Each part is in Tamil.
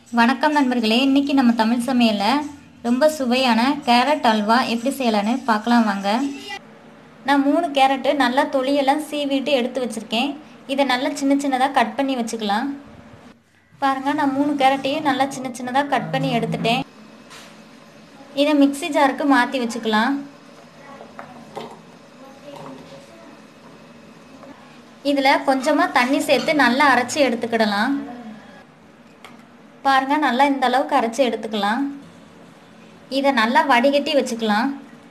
வணக்கம் நண்பர்களே இன்னைக்கு நம்ம தமிழ் சமையலில் ரொம்ப சுவையான கேரட் அல்வா எப்படி செய்யலான்னு பார்க்கலாம் வாங்க நான் மூணு கேரட்டு நல்லா தொலியெல்லாம் சீவிட்டு எடுத்து வச்சுருக்கேன் இதை நல்லா சின்ன சின்னதாக கட் பண்ணி வச்சுக்கலாம் பாருங்கள் நான் மூணு கேரட்டையும் நல்லா சின்ன சின்னதாக கட் பண்ணி எடுத்துட்டேன் இதை மிக்ஸி ஜாருக்கு மாற்றி வச்சுக்கலாம் இதில் கொஞ்சமாக தண்ணி சேர்த்து நல்லா அரைச்சி எடுத்துக்கிடலாம் பாருங்க நல்லா இந்த அளவுக்கு அரைச்சி எடுத்துக்கலாம் இதை நல்லா வடிகட்டி வச்சுக்கலாம்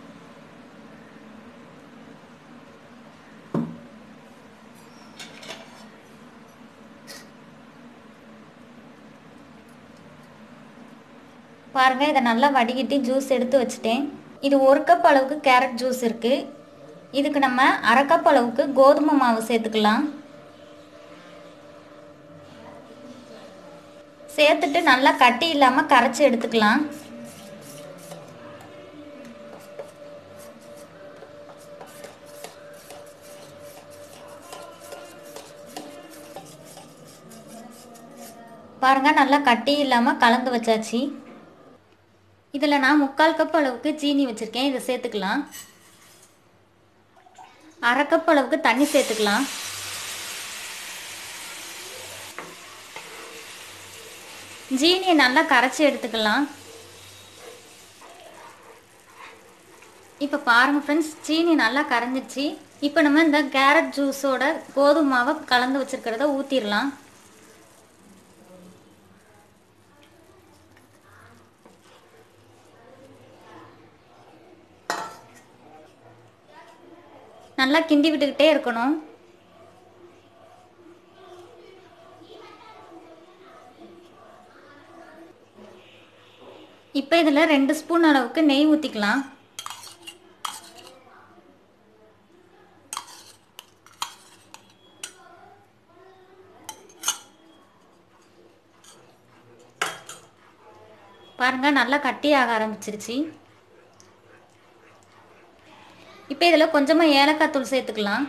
பாருங்க இதை நல்லா வடிகட்டி ஜூஸ் எடுத்து வச்சுட்டேன் இது ஒரு கப் அளவுக்கு கேரட் ஜூஸ் இருக்கு இதுக்கு நம்ம அரை கப் அளவுக்கு கோதுமை மாவு சேர்த்துக்கலாம் சேர்த்துட்டு நல்லா கட்டி இல்லாமல் கரைச்சி எடுத்துக்கலாம் பாருங்க நல்லா கட்டி இல்லாமல் கலந்து வச்சாச்சு இதில் நான் முக்கால் கப் அளவுக்கு சீனி வச்சுருக்கேன் இதை சேர்த்துக்கலாம் அரை கப் அளவுக்கு தண்ணி சேர்த்துக்கலாம் ஜீனியை நல்லா கரைச்சி எடுத்துக்கலாம் இப்போ பாருங்கள் ஃப்ரெண்ட்ஸ் சீனி நல்லா கரைஞ்சிச்சு இப்போ நம்ம இந்த கேரட் ஜூஸோட கோதுமை மாவை கலந்து வச்சுருக்கிறத ஊற்றிடலாம் நல்லா கிண்டி விட்டுக்கிட்டே இருக்கணும் இப்போ இதில் ரெண்டு ஸ்பூன் அளவுக்கு நெய் ஊற்றிக்கலாம் பாருங்கள் நல்லா கட்டியாக ஆரம்பிச்சிருச்சு இப்போ இதில் கொஞ்சமாக ஏலக்காய் தூள் சேர்த்துக்கலாம்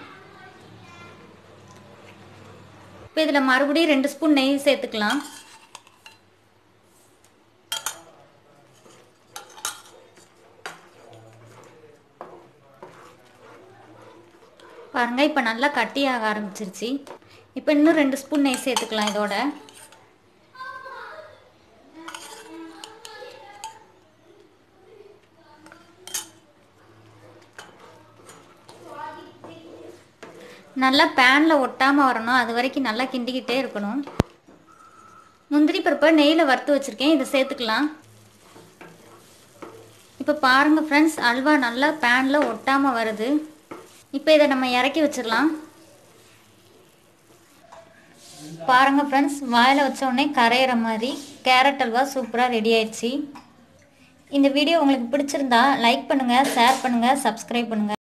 இப்போ இதில் மறுபடியும் ரெண்டு ஸ்பூன் நெய் சேர்த்துக்கலாம் பாருங்கள் இப்போ நல்லா கட்டியாக ஆரம்பிச்சிருச்சு இப்போ இன்னும் ரெண்டு ஸ்பூன் நெய் சேர்த்துக்கலாம் இதோட நல்லா பேனில் ஒட்டாமல் வரணும் அது வரைக்கும் நல்லா கிண்டிக்கிட்டே இருக்கணும் முந்திரி பருப்பை நெய்யில் வறுத்து வச்சுருக்கேன் இதை சேர்த்துக்கலாம் இப்போ பாருங்கள் ஃப்ரெண்ட்ஸ் அல்வா நல்லா பேனில் ஒட்டாமல் வருது இப்போ இதை நம்ம இறக்கி வச்சிடலாம் பாருங்கள் ஃப்ரெண்ட்ஸ் வாயில் வச்ச உடனே கரையிற மாதிரி கேரட் அல்வா சூப்பராக ரெடி ஆயிடுச்சு இந்த வீடியோ உங்களுக்கு பிடிச்சிருந்தா லைக் பண்ணுங்கள் ஷேர் பண்ணுங்கள் சப்ஸ்கிரைப் பண்ணுங்கள்